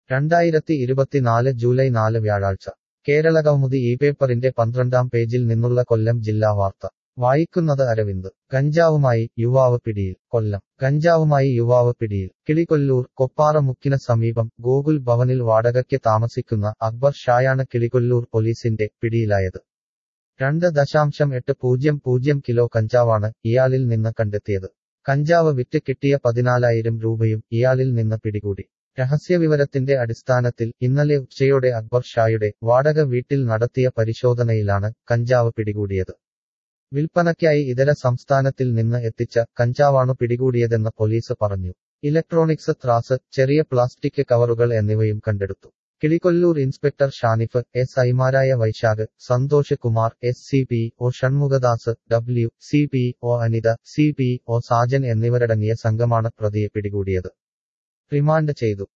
രണ്ടായിരത്തി ഇരുപത്തിനാല് ജൂലൈ നാല് വ്യാഴാഴ്ച കേരളകൗമുദി ഈ പേപ്പറിന്റെ പന്ത്രണ്ടാം പേജിൽ നിന്നുള്ള കൊല്ലം ജില്ലാ വാർത്ത വായിക്കുന്നത് അരവിന്ദ് ഗഞ്ചാവുമായി യുവാവ് പിടിയിൽ കൊല്ലം ഗഞ്ചാവുമായി യുവാവ് പിടിയിൽ കിളികൊല്ലൂർ കൊപ്പാറമുക്കിന് സമീപം ഗോകുൽ ഭവനിൽ വാടകയ്ക്ക് താമസിക്കുന്ന അക്ബർ ഷായാണ് കിളികൊല്ലൂർ പോലീസിന്റെ പിടിയിലായത് രണ്ട് ദശാംശം എട്ട് പൂജ്യം പൂജ്യം കിലോ കഞ്ചാവാണ് ഇയാളിൽ നിന്ന് കണ്ടെത്തിയത് കഞ്ചാവ് വിറ്റ് കിട്ടിയ പതിനാലായിരം രൂപയും ഇയാളിൽ നിന്ന് പിടികൂടി രഹസ്യവിവരത്തിന്റെ അടിസ്ഥാനത്തിൽ ഇന്നലെ ഉച്ചയോടെ അക്ബർ ഷായുടെ വാടക വീട്ടിൽ നടത്തിയ പരിശോധനയിലാണ് കഞ്ചാവ് പിടികൂടിയത് വിൽപ്പനയ്ക്കായി ഇതര സംസ്ഥാനത്തിൽ നിന്ന് എത്തിച്ച കഞ്ചാവാണു പിടികൂടിയതെന്ന് പോലീസ് പറഞ്ഞു ഇലക്ട്രോണിക്സ് ത്രാസ് ചെറിയ പ്ലാസ്റ്റിക് കവറുകൾ എന്നിവയും കണ്ടെടുത്തു കിളികൊല്ലൂർ ഇൻസ്പെക്ടർ ഷാനിഫ് എസ് ഐമാരായ Vaisakh Santhosh Kumar S C P O Shanmughadas W C P O Anitha C P O Sajan എന്നിവരടങ്ങിയ സംഘമാണ് പ്രതിയെ പിടികൂടിയത് റിമാൻഡ് ചെയ്തു